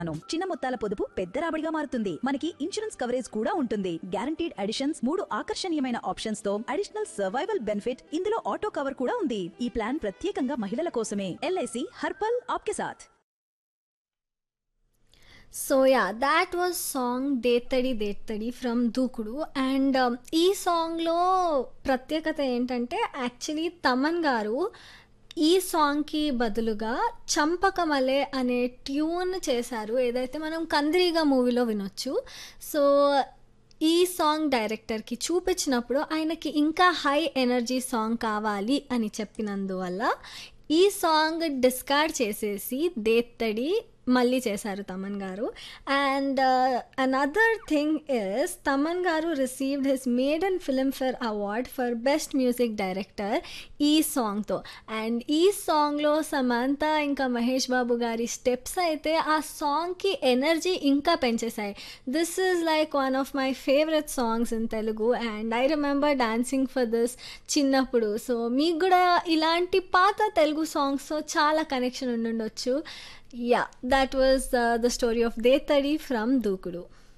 అను. చిన్న మొత్తాల పొదుపు పెద్ద రాబడిగా మారుతుంది మనకి ఇన్సూరెన్స్ కవరేజ్ కూడా ఉంటుంది గ్యారంటీడ్ అడిషన్స్ మూడు ఆకర్షణీయమైన ఆప్షన్స్ తో అడిషనల్ సర్వైవల్ బెనిఫిట్ ఇందులో ఆటో కవర్ కూడా ఉంది ఈ ప్లాన్ ప్రత్యేకంగా మహిళల కోసమే ఎల్ఐసి హర్పల్ ఆప్కే సాథ్ so yeah that was song Dethadi Dethadi from Dookudu and ఈ సాంగ్లో ప్రత్యేకత ఏంటంటే యాక్చువల్లీ తమన్ గారు ఈ సాంగ్కి బదులుగా చంపకమలే అనే ట్యూన్ చేశారు ఏదైతే మనం కందిరీగా మూవీలో వినొచ్చు సో ఈ సాంగ్ డైరెక్టర్కి చూపించినప్పుడు ఆయనకి ఇంకా హై ఎనర్జీ సాంగ్ కావాలి అని చెప్పినందువల్ల ఈ సాంగ్ డిస్కార్డ్ చేసేసి దేత్తడి మళ్ళీ చేశారు Thaman garu and another thing is Thaman garu received his maiden Filmfare award for best music director ఈ సాంగ్తో అండ్ ఈ సాంగ్లో సమంత ఇంకా మహేష్ బాబు గారి స్టెప్స్ అయితే ఆ సాంగ్కి ఎనర్జీ ఇంకా పెంచేశాయి this is like one of my favourite songs in Telugu and I remember dancing for this చిన్నప్పుడు సో మీకు కూడా ఇలాంటి పాత తెలుగు సాంగ్స్తో చాలా కనెక్షన్ ఉండుండొచ్చు yeah that was the story of Dethadi from దూకుడు